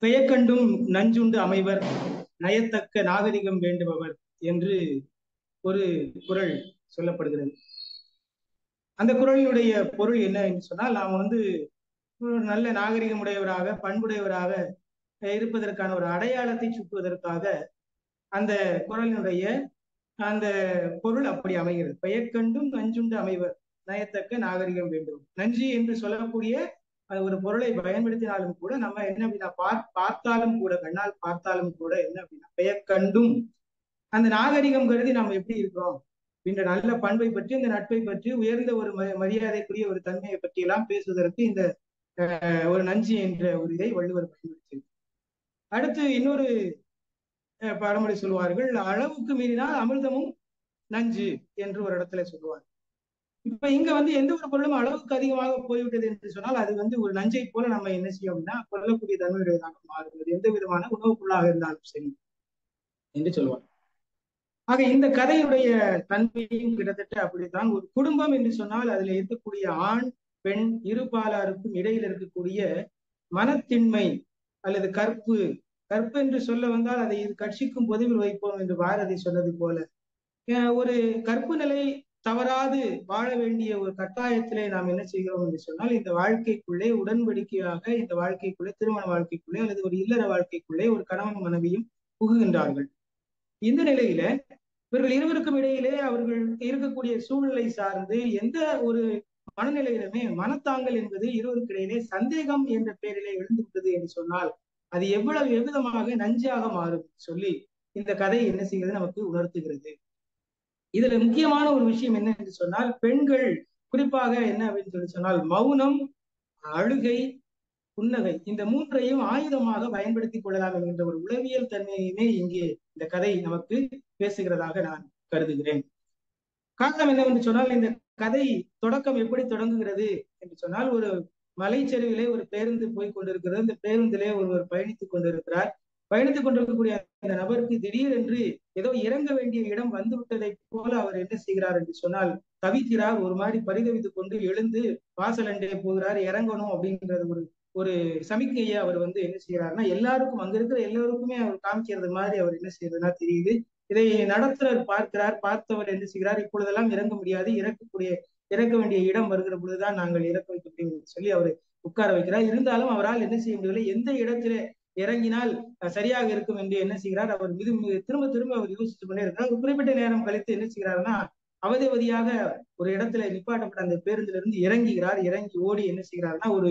பெயக்கண்டும் நஞ்சுண்டு அமைவர் நயத்தக்க நாகரிகம் வேண்டுபவர் என்று ஒரு குரல் சொல்லப்படுகிறது அந்த குரலினுடைய பொருள் என்ன என்று சொன்னால் நாம் வந்து ஒரு நல்ல நாகரிகம் உடையவராக பண்புடையவராக இருப்பதற்கான ஒரு அடையாளத்தை சுட்டுவதற்காக அந்த குரலினுடைய அந்த பொருள் அப்படி அமைகிறது பெயர்கண்டும் நஞ்சுண்டு அமைவர் நயத்தக்க நாகரிகம் வேண்டும் நஞ்சு என்று சொல்லக்கூடிய ஒரு பொருளை பயன்படுத்தினாலும் கூட நம்ம என்ன அப்படின்னா பார்த்தாலும் கூட கண்ணால் பார்த்தாலும் கூட என்ன அப்படின்னா பெயர்கண்டும் அந்த நாகரிகம் கருதி நம்ம எப்படி இருக்கிறோம் என்ற நல்ல பண்பை பற்றி இந்த நட்பை பற்றி உயர்ந்த ஒரு மரியாதைக்குரிய ஒரு தன்மையை பற்றி எல்லாம் பேசுவதற்கு இந்த ஒரு நஞ்சு என்ற ஒரு இதை வள்ளுவர் பயன்படுத்தி அடுத்து இன்னொரு பழமொழி சொல்லுவார்கள் அளவுக்கு மீறினால் அமிர்தமும் நஞ்சு என்று ஒரு இடத்துல சொல்லுவார் இப்ப இங்க வந்து எந்த ஒரு பொருளும் அளவுக்கு அதிகமாக போய்விட்டது என்று சொன்னால் அது வந்து ஒரு நஞ்சை போல நம்ம என்ன செய்யும் அப்படின்னா கொல்லக்கூடிய தன்மையுடையதாக மாறுகிறது எந்த விதமான உணவுப் பொருளாக இருந்தாலும் சரி என்று சொல்லுவார் ஆக இந்த கதையுடைய தன்மையும் கிட்டத்தட்ட அப்படித்தான் ஒரு குடும்பம் என்று சொன்னால் அதுல இருக்கக்கூடிய ஆண் பெண் இருபாலாருக்கும் இடையில் இருக்கக்கூடிய மனத்தின்மை அல்லது கற்பு கற்பு என்று சொல்ல வந்தால் அதை கட்சிக்கும் பொதுவில் வைப்போம் என்று பாரதி சொன்னது போல ஒரு கற்பு நிலை தவறாது வாழ வேண்டிய ஒரு கட்டாயத்திலே நாம் என்ன செய்கிறோம் என்று சொன்னால் இந்த வாழ்க்கைக்குள்ளே உடன்படிக்கையாக இந்த வாழ்க்கைக்குள்ளே திருமண வாழ்க்கைக்குள்ளே அல்லது ஒரு இல்லற வாழ்க்கைக்குள்ளே ஒரு கணவன் மனைவியும் புகுகின்றார்கள் இந்த நிலையில இவர்கள் இருவருக்கும் இடையிலே அவர்கள் இருக்கக்கூடிய சூழ்நிலை சார்ந்து எந்த ஒரு மனநிலையிலுமே மனத்தாங்கல் என்பது இருவருக்கு இடையிலே சந்தேகம் என்ற பெயரிலே எழுந்துவிட்டது என்று சொன்னால் அது எவ்வளவு எவ்விதமாக நஞ்சாக மாறும் சொல்லி இந்த கதை என்ன செய்கிறது நமக்கு உணர்த்துகிறது இதுல முக்கியமான ஒரு விஷயம் என்ன என்று சொன்னால் பெண்கள் குறிப்பாக என்ன அப்படின்னு சொல்லி சொன்னால் மௌனம் அழுகை புன்னகை இந்த மூன்றையும் ஆயுதமாக பயன்படுத்திக் கொள்ளலாம் என்கின்ற ஒரு உளவியல் தன்மையுமே இங்கே இந்த கதை நமக்கு பேசுகிறதாக நான் கருதுகிறேன் காரணம் என்னவென்று சொன்னால் இந்த கதை தொடக்கம் எப்படி தொடங்குகிறது என்று சொன்னால் ஒரு மலைச்சரிவிலே ஒரு பேருந்து போய் கொண்டிருக்கிறது இந்த பேருந்திலே ஒருவர் பயணித்துக் கொண்டிருக்கிறார் பயணித்துக் கொண்டிருக்கக்கூடிய அந்த நபருக்கு திடீரென்று ஏதோ இறங்க வேண்டிய இடம் வந்து விட்டதை போல அவர் என்ன செய்கிறார் என்று சொன்னால் தவிக்கிறார் ஒரு மாதிரி பரிதவித்துக் கொண்டு எழுந்து வாசலண்டே போகிறார் இறங்கணும் அப்படின்றது ஒரு ஒரு சமிக்கையை அவர் வந்து என்ன செய்யறாருன்னா எல்லாருக்கும் அங்க இருக்கிற எல்லாருக்குமே அவர் காமிக்கிறது மாதிரி அவர் என்ன செய்யறதுன்னா தெரியுது இதை நடத்துறர் பார்க்கிறார் பார்த்தவர் என்ன செய்கிறார் இப்பொழுதெல்லாம் இறங்க முடியாது இறக்கக்கூடிய இறக்க வேண்டிய இடம் வருகிற பொழுதுதான் நாங்கள் இறக்க வைக்க முடியும் சொல்லி அவர் உட்கார வைக்கிறார் இருந்தாலும் அவரால் என்ன செய்ய முடியவில்லை எந்த இடத்திலே இறங்கினால் சரியாக இருக்கும் என்று என்ன செய்கிறார் அவர் மிது திரும்ப திரும்ப அவர் யோசித்துக் கொண்டே இருக்கிறார் ஒரு குறிப்பிட்ட நேரம் கழித்து என்ன செய்கிறாருன்னா அவதிவதியாக ஒரு இடத்துல நிப்பாட்டப்பட்ட அந்த பேருந்துல இருந்து இறங்குகிறார் இறங்கி ஓடி என்ன செய்கிறார்னா ஒரு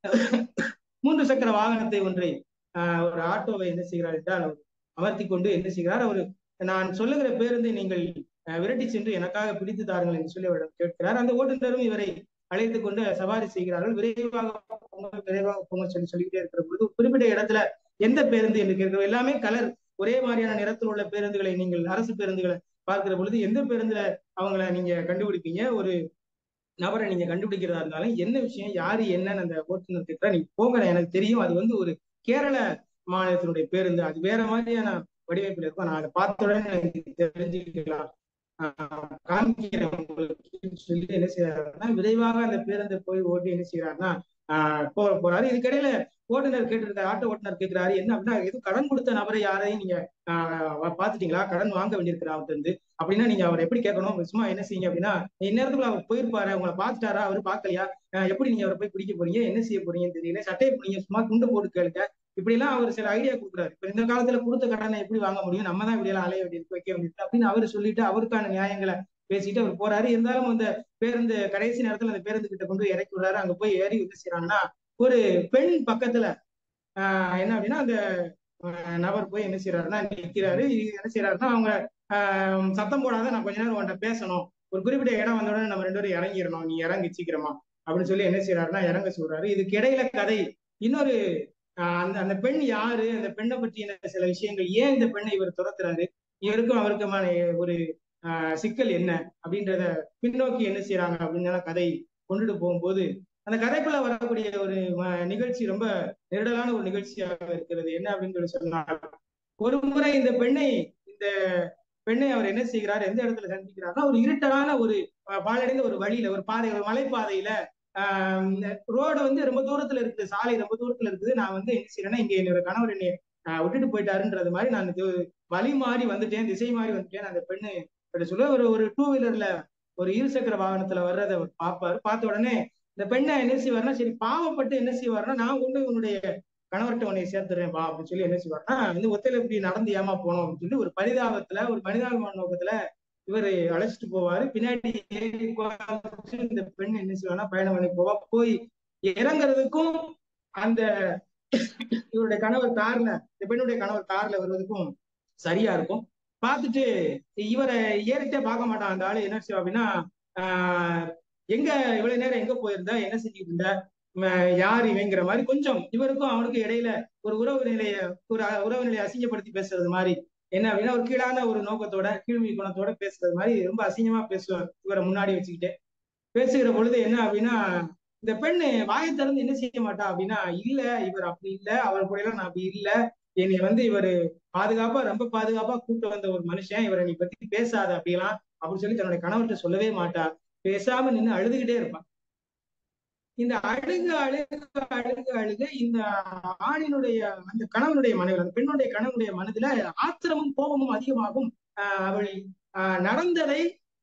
மூன்று சக்கர வாகனத்தை ஒன்றை ஒரு ஆட்டோவை என்ன செய்கிறார் என்றால் அவர் அமர்த்தி கொண்டு என்ன செய்கிறார் அவர் நான் சொல்லுகிற பேருந்தை நீங்கள் விரட்டி சென்று எனக்காக பிடித்து தாருங்கள் என்று சொல்லி அவரிடம் கேட்கிறார் அந்த ஓட்டுநரும் இவரை அழைத்து கொண்டு சவாரி செய்கிறார்கள் விரைவாக போங்க விரைவாக போங்க சொல்லி சொல்லிக்கிட்டே இருக்கிற பொழுது குறிப்பிட்ட இடத்துல எந்த பேருந்து என்று கேட்கிறோம் எல்லாமே கலர் ஒரே மாதிரியான நிறத்தில் உள்ள பேருந்துகளை நீங்கள் அரசு பேருந்துகளை பார்க்கிற பொழுது எந்த பேருந்துல அவங்கள நீங்க கண்டுபிடிப்பீங்க ஒரு நபரை நீங்க கண்டுபிடிக்கிறதா இருந்தாலும் என்ன விஷயம் யாரு என்னன்னு அந்த ஓட்டுநர் கேட்கிறா நீங்க போங்க எனக்கு தெரியும் அது வந்து ஒரு கேரள மாநிலத்தினுடைய பேருந்து அது வேற மாதிரியான வடிவமைப்பில் இருக்கும் நான் அதை பார்த்த உடனே எனக்கு தெரிஞ்சுக்கலாம் காமிக்கிறேன் உங்களுக்கு சொல்லி என்ன செய்யறாருன்னா விரைவாக அந்த பேருந்தை போய் ஓட்டி என்ன செய்யறாருன்னா ஆஹ் போ போறாரு இதுக்கிடையில ஓட்டுநர் கேட்டிருக்காரு ஆட்டோ ஓட்டுநர் கேட்கிறாரு என்ன அப்படின்னா எதுவும் கடன் கொடுத்த நபரை யாரையும் நீங்க ஆஹ் பாத்துட்டீங்களா கடன் வாங்க வேண்டியிருக்கிறா அவர்கிட்ட இருந்து அப்படின்னா நீங்க அவர் எப்படி கேட்கணும் சும்மா என்ன செய்யுங்க அப்படின்னா இந்நேரத்துக்குள்ள அவர் போயிருப்பாரு உங்களை பாத்துட்டாரா அவர் பாக்கலையா எப்படி நீங்க அவரை போய் பிடிக்க போறீங்க என்ன செய்ய போறீங்கன்னு தெரியல சட்டையை நீங்க சும்மா துண்டு போட்டு கேளுங்க இப்படி எல்லாம் அவர் சில ஐடியா கொடுக்குறாரு இப்ப இந்த காலத்துல கொடுத்த கடனை எப்படி வாங்க முடியும் நம்ம தான் இப்படி எல்லாம் அலைய வேண்டியிருக்கு வைக்க வேண்டியிருக்கு அப்படின்னு அவர் சொல்லிட்டு அவருக்கான நியாயங்களை பேசிட்டு அவர் போறாரு இருந்தாலும் அந்த பேருந்து கடைசி நேரத்துல அந்த பேருந்து கிட்ட கொண்டு இறக்கி விடுறாரு அங்க போய் ஏறி என்ன செய்யறாங்கன்னா ஒரு பெண் பக்கத்துல ஆஹ் என்ன அப்படின்னா அந்த நபர் போய் என்ன செய்யறாருன்னா நிக்கிறாரு என்ன செய்யறாருன்னா அவங்க ஆஹ் சத்தம் போடாத நான் கொஞ்ச நேரம் உன்ட்ட பேசணும் ஒரு குறிப்பிட்ட இடம் வந்த உடனே நம்ம ரெண்டு பேரும் இறங்கிடணும் நீ இறங்கி சீக்கிரமா அப்படின்னு சொல்லி என்ன செய்யறாருன்னா இறங்க சொல்றாரு இதுக்கு இடையில கதை இன்னொரு அந்த அந்த பெண் யாரு அந்த பெண்ணை பற்றின சில விஷயங்கள் ஏன் இந்த பெண்ணை இவர் துரத்துறாரு இவருக்கும் அவருக்குமான ஒரு ஆஹ் சிக்கல் என்ன அப்படின்றத பின்னோக்கி என்ன செய்யறாங்க அப்படின்னு கதை கொண்டுட்டு போகும்போது அந்த கதைக்குள்ள வரக்கூடிய ஒரு நிகழ்ச்சி ரொம்ப நெருடலான ஒரு நிகழ்ச்சியாக இருக்கிறது என்ன அப்படின்னு சொல்லி சொன்னார் ஒரு முறை இந்த பெண்ணை இந்த பெண்ணை அவர் என்ன செய்கிறார் எந்த இடத்துல சந்திக்கிறார்னா ஒரு இருட்டலான ஒரு பாலடைந்த ஒரு வழியில ஒரு பாதை ஒரு மலைப்பாதையில ரோடு வந்து ரொம்ப தூரத்துல இருக்குது சாலை ரொம்ப தூரத்துல இருக்குது நான் வந்து என்ன செய்யறேன்னா இங்க என்னோட கணவர் என்னை ஆஹ் விட்டுட்டு போயிட்டாருன்றது மாதிரி நான் இது வழி மாறி வந்துட்டேன் திசை மாறி வந்துட்டேன் அந்த பெண்ணு இப்படி சொல்ல ஒரு ஒரு டூ வீலர்ல ஒரு இருசக்கர வாகனத்துல வர்றதை அவர் பார்ப்பாரு பார்த்த உடனே இந்த பெண்ணை என்ன செய்வாருன்னா சரி பாவப்பட்டு என்ன செய்வாருன்னா நான் கொண்டு உன்னுடைய கணவர்கிட்ட உன்னை சேர்த்துறேன் வா அப்படின்னு சொல்லி என்ன செய்வாருன்னா வந்து ஒத்தையில இப்படி நடந்து ஏமா போனோம் அப்படின்னு சொல்லி ஒரு பரிதாபத்துல ஒரு மனிதாபிமான நோக்கத்துல இவர் அழைச்சிட்டு போவாரு பின்னாடி ஏறி உட்கார்ந்துட்டு இந்த பெண் என்ன செய்வானா பயணம் பண்ணி போவா போய் இறங்குறதுக்கும் அந்த இவருடைய கணவர் கார்ல இந்த பெண்ணுடைய கணவர் கார்ல வருவதற்கும் சரியா இருக்கும் பார்த்துட்டு இவரை ஏறிட்டே பார்க்க மாட்டான் அந்த ஆளு என்ன செய்வா அப்படின்னா ஆஹ் எங்க இவ்வளவு நேரம் எங்க போயிருந்த என்ன செஞ்சுட்டு இருந்த ம, யார் இவங்கிற மாதிரி கொஞ்சம் இவருக்கும் அவனுக்கும் இடையில ஒரு உறவு நிலைய ஒரு அ- உறவு நிலையை அசிங்கப்படுத்தி பேசுறது மாதிரி என்ன அப்படின்னா ஒரு கீழான ஒரு நோக்கத்தோட கீழ்மை குணத்தோட பேசுறது மாதிரி ரொம்ப அசிங்கமா பேசுவார் இவரை முன்னாடி வச்சுக்கிட்டு பேசுகிற பொழுது என்ன அப்படின்னா இந்த பெண்ணு வாயை திறந்து என்ன செய்ய மாட்டா அப்படின்னா இல்ல இவர் அப்படி இல்ல அவர் கூட எல்லாம் நான் அப்படி இல்ல என்னை வந்து இவர் பாதுகாப்பா ரொம்ப பாதுகாப்பா கூட்டு வந்த ஒரு மனுஷன் இவரை நீ பத்தி பேசாத அப்படிலாம் அப்படின்னு சொல்லி தன்னுடைய கணவர்கிட்ட சொல்லவே மாட்டா பேசாம நின்று அழுதுகிட்டே இருப்பான் இந்த அழுக அழுக அழுக அழுக இந்த ஆணினுடைய அந்த கணவனுடைய மனைவி அந்த பெண்ணுடைய கணவனுடைய மனதுல ஆத்திரமும் கோபமும் அதிகமாகும் ஆஹ் அவள் ஆஹ் நடந்ததை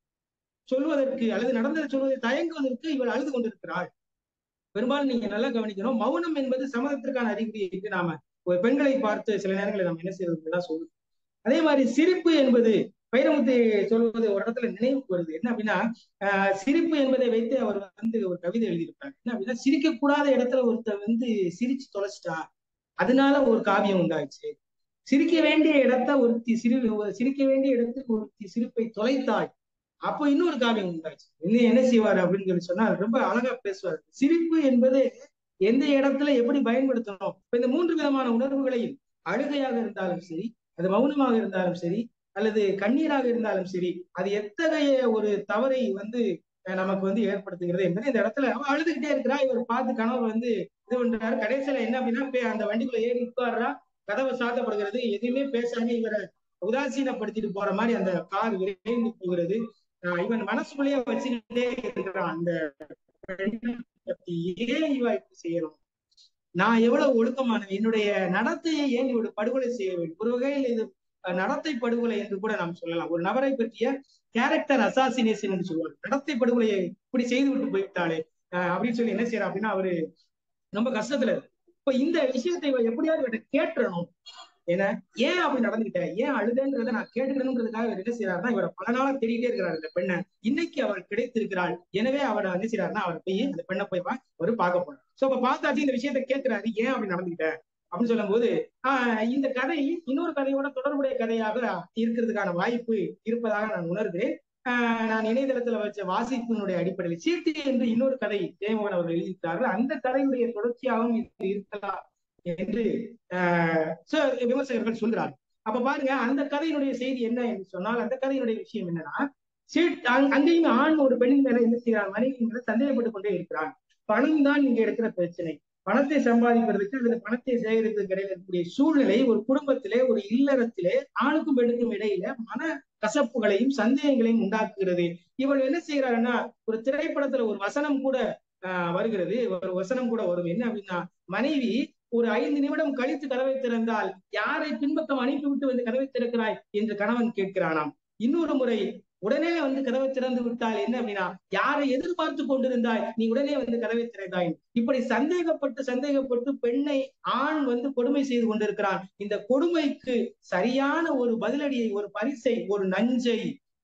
சொல்வதற்கு அல்லது நடந்ததை சொல்வதை தயங்குவதற்கு இவள் அழுது கொண்டிருக்கிறாள் பெரும்பாலும் நீங்க நல்லா கவனிக்கணும் மௌனம் என்பது சம்மதத்திற்கான அறிகுறி என்று நாம ஒரு பெண்களை பார்த்து சில நேரங்களில் நம்ம என்ன செய்யறதுலாம் சொல்லுவோம் அதே மாதிரி சிரிப்பு என்பது வைரமுத்து சொல்வது ஒரு இடத்துல நினைவுக்கு வருது என்ன அப்படின்னா ஆஹ் சிரிப்பு என்பதை வைத்து அவர் வந்து ஒரு கவிதை எழுதியிருப்பாங்க என்ன அப்படின்னா சிரிக்கக்கூடாத இடத்துல ஒருத்தர் வந்து சிரிச்சு தொலைச்சிட்டா அதனால ஒரு காவியம் உண்டாச்சு சிரிக்க வேண்டிய இடத்த ஒருத்தி சிரி சிரிக்க வேண்டிய இடத்துக்கு ஒருத்தி சிரிப்பை தொலைத்தாள் அப்போ இன்னொரு காவியம் உண்டாச்சு இன்னும் என்ன செய்வார் அப்படின்னு சொல்லி சொன்னா ரொம்ப அழகா பேசுவார் சிரிப்பு என்பது எந்த இடத்துல எப்படி பயன்படுத்தணும் இப்ப இந்த மூன்று விதமான உணர்வுகளையும் அழுகையாக இருந்தாலும் சரி அது மௌனமாக இருந்தாலும் சரி அல்லது கண்ணீராக இருந்தாலும் சரி அது எத்தகைய ஒரு தவறை வந்து அஹ், நமக்கு வந்து ஏற்படுத்துகிறது என்பது இந்த இடத்துல அவ அழுதுகிட்டே இருக்கிறா இவர் பார்த்து கணவர் வந்து இது பண்றாரு கடைசியில என்ன அப்படின்னா போய் அந்த வண்டிக்குள்ள ஏறி உட்கார்றா கதவை சாத்தப்படுகிறது எதுவுமே பேசாம இவரை உதாசீனப்படுத்திட்டு போற மாதிரி அந்த கார் விரைந்து போகிறது ஆஹ் இவன் மனசுக்குள்ளேயே வச்சுக்கிட்டே இருக்கிறான் அந்த பெண்ணை பத்தி ஏன் இவ இப்படி செய்யணும் நான் எவ்வளவு ஒழுக்கமானவன் என்னுடைய நடத்தையை ஏன் இவரு படுகொலை செய்ய வேண்டும் ஒரு வகையில் இது அஹ், நடத்தை படுகொலை என்று கூட நாம் சொல்லலாம் ஒரு நபரை பற்றிய கேரக்டர் அசாசினேஷன் என்று சொல்லுவாங்க நடத்தை படுகொலையை இப்படி செய்து விட்டு போய்விட்டாளே அஹ், அப்படின்னு சொல்லி என்ன செய்யறா அப்படின்னா அவரு ரொம்ப கஷ்டத்துல இருக்கு இப்ப இந்த விஷயத்தை இவ எப்படியாவது இவர்கிட்ட கேட்டுறணும் ஏன்னா ஏன் அப்படி நடந்துகிட்ட ஏன் அழுதுன்றதை நான் கேட்டுக்கணுன்றதுக்காக இவர் என்ன செய்யறாருன்னா இவரை பல நாளா தேடிட்டே இருக்கிறார் இந்த பெண்ணை இன்னைக்கு அவள் கிடைத்திருக்கிறாள் எனவே அவரை என்ன செய்யறாருன்னா அவர் போய் அந்த பெண்ணை போய் பா- அவரு பார்க்க போறார் சோ அப்ப பார்த்தாச்சு இந்த விஷயத்தை கேட்கிறாரு ஏன் அப்படி நடந்துகிட்ட அப்படின்னு சொல்லும் போது ஆஹ் இந்த கதை இன்னொரு கதையோட தொடர்புடைய கதையாக இருக்கிறதுக்கான வாய்ப்பு இருப்பதாக நான் உணர்கிறேன் ஆஹ் நான் இணையதளத்துல வச்ச வாசிப்பினுடைய அடிப்படையில் சீட்டு என்று இன்னொரு கதை தேமோகன் அவர்கள் எழுதியிருக்கிறார்கள் அந்த கதையுடைய தொடர்ச்சியாகவும் இது இருக்கலாம் என்று ஆஹ் ச- விமர்சகர்கள் சொல்கிறார் அப்ப பாருங்க அந்த கதையினுடைய செய்தி என்ன என்று சொன்னால் அந்த கதையினுடைய விஷயம் என்னன்னா சீட் அங்- அங்கேயும் ஆண் ஒரு பெண்ணின் மேல என்ன செய்கிறான் மனைவி மேல சந்தேகப்பட்டு கொண்டே இருக்கிறான் பணம் தான் இங்க இருக்கிற பிரச்சனை பணத்தை சம்பாதிப்பதற்கு அல்லது பணத்தை சேகரிப்பதற்கு இடையில இருக்கக்கூடிய சூழ்நிலை ஒரு குடும்பத்திலே ஒரு இல்லறத்திலே ஆணுக்கும் பெண்ணுக்கும் இடையில மன கசப்புகளையும் சந்தேகங்களையும் உண்டாக்குகிறது இவள் என்ன செய்கிறாருன்னா ஒரு திரைப்படத்துல ஒரு வசனம் கூட ஆஹ் வருகிறது ஒரு வசனம் கூட வரும் என்ன அப்படின்னா மனைவி ஒரு ஐந்து நிமிடம் கழித்து கதவை திறந்தால் யாரை பின்பக்கம் அனுப்பிவிட்டு வந்து கதவை திறக்கிறாய் என்று கணவன் கேட்கிறானாம் இன்னொரு முறை உடனே வந்து கதவை திறந்து விட்டால் என்ன அப்படின்னா யாரை எதிர்பார்த்து கொண்டிருந்தாய் நீ உடனே வந்து கதவை திறந்தாய் இப்படி சந்தேகப்பட்டு சந்தேகப்பட்டு பெண்ணை ஆண் வந்து கொடுமை செய்து கொண்டிருக்கிறான் இந்த கொடுமைக்கு சரியான ஒரு பதிலடியை ஒரு பரிசை ஒரு நஞ்சை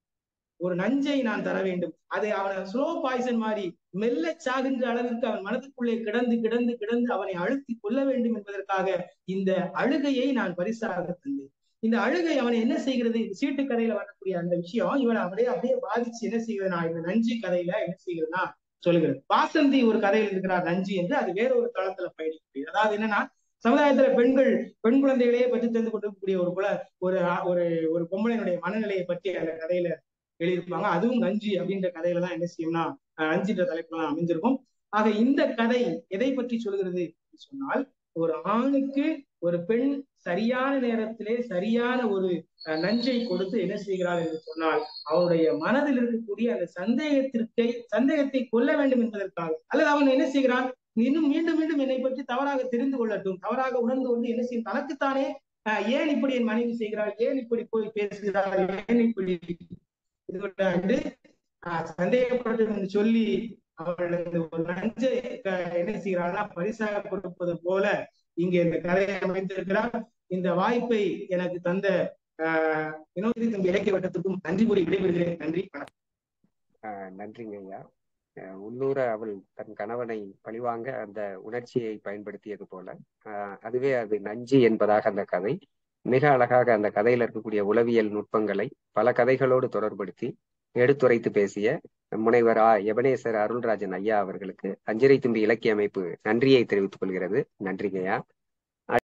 ஒரு நஞ்சை நான் தர வேண்டும் அதை அவனை ஸ்லோ பாய்சன் மாதிரி மெல்ல சாகின்ற அளவிற்கு அவன் மனதுக்குள்ளே கிடந்து கிடந்து கிடந்து அவனை அழுத்தி கொள்ள வேண்டும் என்பதற்காக இந்த அழுகையை நான் பரிசாக தந்தேன் இந்த அழுகை அவனை என்ன செய்கிறது இந்த சீட்டு கதையில வரக்கூடிய அந்த விஷயம் இவனை அப்படியே அப்படியே பாதிச்சு என்ன செய்கிறதுனா இந்த நஞ்சு கதையில என்ன செய்கிறதுனா சொல்லுகிறது வாசந்தி ஒரு கதையில் இருக்கிறார் நஞ்சு என்று அது வேற ஒரு தளத்துல பயணிக்கக்கூடியது அதாவது என்னன்னா சமுதாயத்துல பெண்கள் பெண் குழந்தைகளையே பற்றி தெரிந்து கொண்டிருக்கக்கூடிய ஒரு குல ஒரு ஒரு ஒரு பொம்பளையினுடைய மனநிலையை பற்றி அந்த கதையில எழுதியிருப்பாங்க அதுவும் நஞ்சு அப்படின்ற கதையில தான் என்ன செய்யும்னா அஹ், நஞ்சுன்ற தலைப்புல தான் அமைஞ்சிருக்கும் ஆக இந்த கதை எதை பற்றி சொல்கிறது என்று சொன்னால் ஒரு ஆணுக்கு ஒரு பெண் சரியான நேரத்திலே சரியான ஒரு அஹ், நஞ்சை கொடுத்து என்ன செய்கிறாள் என்று சொன்னால் அவனுடைய மனதில் இருக்கக்கூடிய அந்த சந்தேகத்திற்கை சந்தேகத்தை கொல்ல வேண்டும் என்பதற்காக அல்லது அவன் என்ன செய்கிறான் இன்னும் மீண்டும் மீண்டும் என்னை பற்றி தவறாக தெரிந்து கொள்ளட்டும் தவறாக உணர்ந்து கொண்டு என்ன செய்யும் தனக்குத்தானே அஹ், ஏன் இப்படி என் மனைவி செய்கிறாள் ஏன் இப்படி போய் பேசுகிறாள் ஏன் இப்படி இது கொண்டாண்டு ஆஹ் சந்தேகப்பட்டு என்று சொல்லி அவர்களுக்கு ஒரு நஞ்சை க- என்ன செய்கிறார்களா பரிசாக கொடுப்பது போல இங்கே இந்த கதையை அமைந்திருக்கிறார் இந்த வாய்ப்பை எனக்கு தந்த ஆஹ் வினோதி தம்பி இலக்கிய வட்டத்துக்கும் நன்றி கூறி விடைபெறுகிறேன் நன்றி வணக்கம் ஆஹ் நன்றிங்க ஐயா ஆஹ் உள்ளூர அவள் தன் கணவனை பழிவாங்க அந்த உணர்ச்சியை பயன்படுத்தியது போல ஆஹ் அதுவே அது நஞ்சு என்பதாக அந்த கதை மிக அழகாக அந்த கதையில இருக்கக்கூடிய உளவியல் நுட்பங்களை பல கதைகளோடு தொடர்படுத்தி எடுத்துரைத்து பேசிய முனைவர் ஆ எபனேசர் அருள்ராஜன் ஐயா அவர்களுக்கு அஞ்சரை தும்பி இலக்கிய அமைப்பு நன்றியை தெரிவித்துக் கொள்கிறது நன்றிங்க ஐயா